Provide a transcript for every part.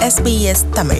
SBS Tamil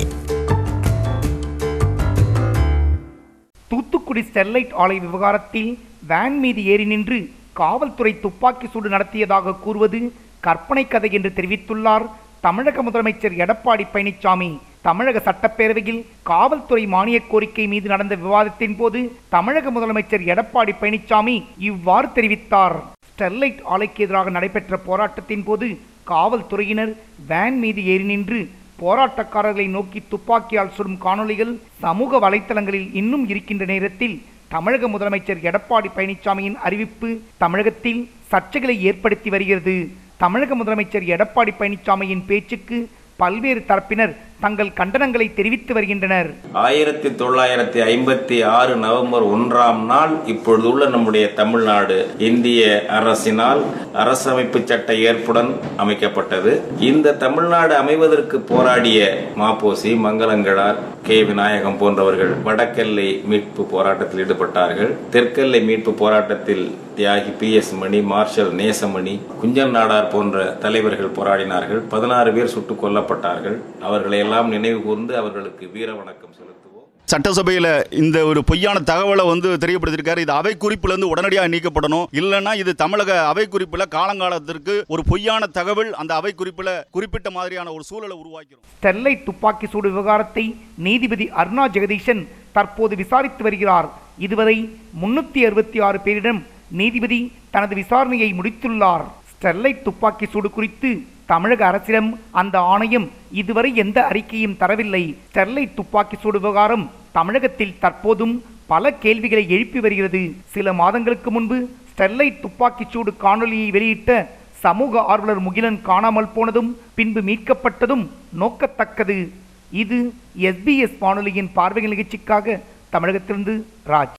Thoothukudi Sterlite ஆலை விவகாரத்தில் van மீது ஏறி நின்று காவல்துறை துப்பாக்கி சூடு நடத்தியதாக கூறுவது கற்பனை கதை என்று தெரிவித்துள்ளார் தமிழக முதலமைச்சர் எடப்பாடி பழனிசாமி தமிழக சட்டப்பேரவையில் காவல்துறை மானியக் கோரிக்கை மீது நடந்த விவாதத்தின் போது தமிழக முதலமைச்சர் எடப்பாடி பழனிசாமி இவ்வாறு தெரிவித்தார் ஸ்டெர்லைட் ஆலைக்கு எதிராக நடைபெற்ற போராட்டத்தின் போது காவல்துறையினர் வேன் மீது ஏறி நின்று போராட்டக்காரர்களை நோக்கி துப்பாக்கியால் சுடும் காணொளிகள் சமூக வலைத்தளங்களில் இன்னும் இருக்கின்ற நேரத்தில் தமிழக முதலமைச்சர் எடப்பாடி பழனிசாமியின் அறிவிப்பு தமிழகத்தில் சர்ச்சைகளை ஏற்படுத்தி வருகிறது தமிழக முதலமைச்சர் எடப்பாடி பழனிசாமியின் பேச்சுக்கு பல்வேறு தரப்பினர் தங்கள் கண்டனங்களை தெரிவித்து வருகின்றனர் ஆயிரத்தி தொள்ளாயிரத்தி ஐம்பத்தி ஆறு நவம்பர் ஒன்றாம் நாள் இப்பொழுதுள்ள நம்முடைய தமிழ்நாடு இந்திய அரசினால் அரசமைப்பு சட்ட ஏற்புடன் அமைக்கப்பட்டது இந்த தமிழ்நாடு அமைவதற்கு போராடிய மாப்போசி மங்களங்களார் கே விநாயகம் போன்றவர்கள் வடக்கெல்லை மீட்பு போராட்டத்தில் ஈடுபட்டார்கள் தெற்கெல்லை மீட்பு போராட்டத்தில் தியாகி P S Mani marshal Nesamani Kunjan Nadar போன்ற தலைவர்கள் போராடினார்கள் பதினாறு பேர் சுட்டுக் கொல்லப்பட்டார்கள் அவர்களை எல்லாம் நினைவு கூர்ந்து அவர்களுக்கு வீர வணக்கம் செலுத்துவோம் சட்டசபையில் இந்த ஒரு பொய்யான தகவலை வந்து தெரியப்படுத்திருக்காரு இது அவை குறிப்பிலிருந்து உடனடியாக நீக்கப்படணும் இல்லைன்னா இது தமிழக அவை குறிப்பில் காலங்காலத்திற்கு ஒரு பொய்யான தகவல் அந்த அவை குறிப்பில் குறிப்பிட்ட மாதிரியான ஒரு சூழலை உருவாக்கிறோம் ஸ்டெர்லைட் துப்பாக்கி சூடு விவகாரத்தை நீதிபதி அருணா ஜெகதீஷன் தற்போது விசாரித்து வருகிறார் இதுவரை முன்னூத்தி அறுபத்தி ஆறு பேரிடம் நீதிபதி தனது விசாரணையை முடித்துள்ளார் ஸ்டெர்லைட் துப்பாக்கி சூடு குறித்து தமிழக அரசிடம் அந்த ஆணையம் இதுவரை எந்த அறிக்கையும் தரவில்லை ஸ்டெர்லைட் துப்பாக்கி சூடு விவகாரம் தமிழகத்தில் தற்போதும் பல கேள்விகளை எழுப்பி வருகிறது சில மாதங்களுக்கு முன்பு ஸ்டெர்லைட் துப்பாக்கிச் சூடு காணொலியை வெளியிட்ட சமூக ஆர்வலர் முகிலன் காணாமல் போனதும் பின்பு மீட்கப்பட்டதும் நோக்கத்தக்கது இது எஸ்பிஎஸ் வானொலியின் பார்வைகள் நிகழ்ச்சிக்காக தமிழகத்திலிருந்து ராஜ்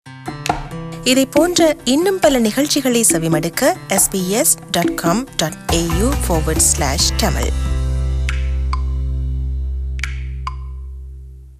இதை போன்ற இன்னும் பல நிகழ்ச்சிகளை செவிமடுக்க sbs.com.au forward slash tamil